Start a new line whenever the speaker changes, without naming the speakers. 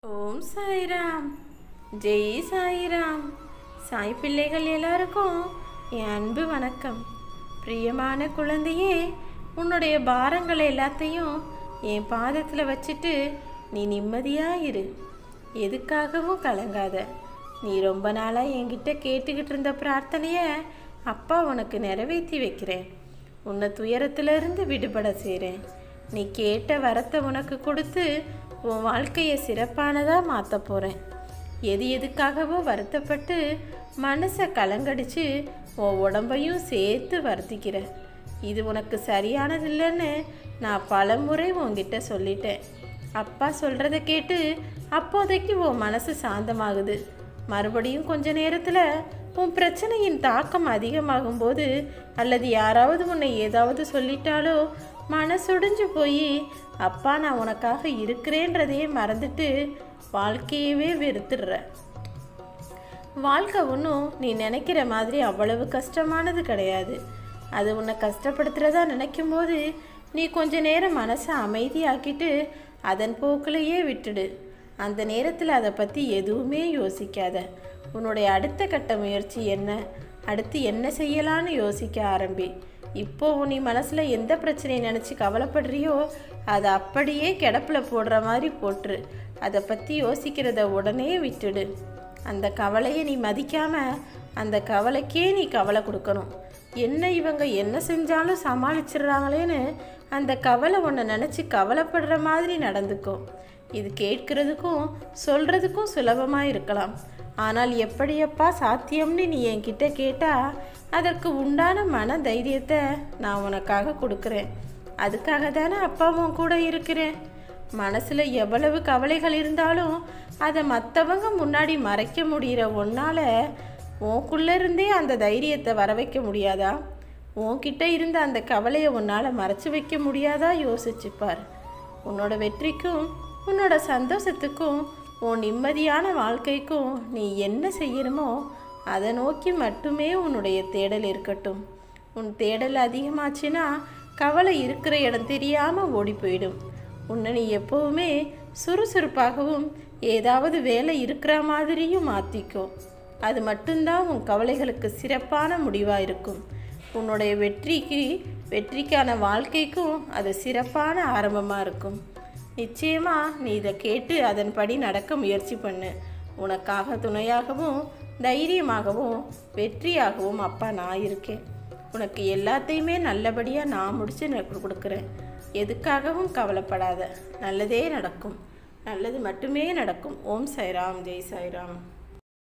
ஓம் சாய்ராம் ஜெய் சாய்ராம் சாய் பிள்ளைகள் எல்லாருக்கும் என் அன்பு வணக்கம் பிரியமான குழந்தையே உன்னுடைய பாரங்கள் எல்லாத்தையும் என் பாதத்தில் வச்சுட்டு நீ நிம்மதியாக இரு எதுக்காகவும் கலங்காத நீ ரொம்ப நாளாக என்கிட்ட கேட்டுக்கிட்டு இருந்த பிரார்த்தனையை அப்பா உனக்கு நிறைவேற்றி வைக்கிறேன் உன்னை துயரத்திலிருந்து விடுபட செய்கிறேன் நீ கேட்ட வரத்தை உனக்கு கொடுத்து உன் வாழ்க்கையை சிறப்பானதாக மாற்ற போகிறேன் எது எதுக்காகவோ வருத்தப்பட்டு மனசை கலங்கடிச்சு உன் உடம்பையும் சேர்த்து வருத்திக்கிற இது உனக்கு சரியானதில்லைன்னு நான் பலமுறை உன்கிட்ட சொல்லிட்டேன் அப்பா சொல்கிறத கேட்டு அப்போதைக்கு உன் மனசு சாந்தமாகுது மறுபடியும் கொஞ்ச நேரத்தில் உன் பிரச்சனையின் தாக்கம் அதிகமாகும் போது அல்லது யாராவது உன்னை ஏதாவது சொல்லிட்டாலோ மனசொடிஞ்சு போய் அப்பா நான் உனக்காக இருக்கிறேன்றதையே மறந்துட்டு வாழ்க்கையவே வெறுத்துடுற வாழ்க்கை ஒன்றும் நீ நினைக்கிற மாதிரி அவ்வளவு கஷ்டமானது கிடையாது அது உன்னை கஷ்டப்படுத்துகிறதா நினைக்கும் போது நீ கொஞ்ச நேரம் மனசை அமைதியாக்கிட்டு அதன் போக்கிலேயே விட்டுடு அந்த நேரத்தில் அதை பற்றி எதுவுமே யோசிக்காத உன்னுடைய அடுத்த கட்ட முயற்சி என்ன அடுத்து என்ன செய்யலான்னு யோசிக்க ஆரம்பி இப்போ நீ மனசில் எந்த பிரச்சனையை நினச்சி கவலைப்படுறியோ அதை அப்படியே கிடப்பில் போடுற மாதிரி போட்டுரு அதை பற்றி யோசிக்கிறத உடனே விட்டுடு அந்த கவலையை நீ மதிக்காம அந்த கவலைக்கே நீ கவலை கொடுக்கணும் என்ன இவங்க என்ன செஞ்சாலும் சமாளிச்சிடுறாங்களேன்னு அந்த கவலை உன்னை நினச்சி கவலைப்படுற மாதிரி நடந்துக்கும் இது கேட்கறதுக்கும் சொல்கிறதுக்கும் சுலபமாக இருக்கலாம் ஆனால் எப்படியப்பா சாத்தியம்னு நீ என்கிட்ட கேட்டால் அதற்கு உண்டான மன தைரியத்தை நான் உனக்காக கொடுக்குறேன் அதுக்காக தானே அப்பாவும் கூட இருக்கிறேன் மனசில் எவ்வளவு கவலைகள் இருந்தாலும் அதை மற்றவங்க முன்னாடி மறைக்க முடிகிற ஒன்றால் உன்குள்ளே இருந்தே அந்த தைரியத்தை வர வைக்க முடியாதா உன்கிட்ட இருந்த அந்த கவலையை உன்னால் மறைச்சு வைக்க முடியாதா யோசிச்சுப்பார் உன்னோட வெற்றிக்கும் உன்னோட சந்தோஷத்துக்கும் உன் நிம்மதியான வாழ்க்கைக்கும் நீ என்ன செய்யணுமோ அதை நோக்கி மட்டுமே உன்னுடைய தேடல் இருக்கட்டும் உன் தேடல் அதிகமாச்சுன்னா கவலை இருக்கிற இடம் தெரியாமல் ஓடி போயிடும் உன்னை நீ எப்போவுமே சுறுசுறுப்பாகவும் ஏதாவது வேலை இருக்கிற மாதிரியும் மாற்றிக்கோ அது மட்டும்தான் உன் கவலைகளுக்கு சிறப்பான முடிவாக இருக்கும் உன்னுடைய வெற்றிக்கு வெற்றிக்கான வாழ்க்கைக்கும் அது சிறப்பான ஆரம்பமாக இருக்கும் நிச்சயமாக நீ இதை கேட்டு அதன்படி நடக்க முயற்சி பண்ணு உனக்காக துணையாகவும் தைரியமாகவும் வெற்றியாகவும் அப்பா நான் இருக்கேன் உனக்கு எல்லாத்தையுமே நல்லபடியாக நான் முடித்து எனக்கு கொடுக்குறேன் எதுக்காகவும் கவலைப்படாத நல்லதே நடக்கும் நல்லது மட்டுமே நடக்கும் ஓம் சாய்ராம் ஜெய் சாய்ராம்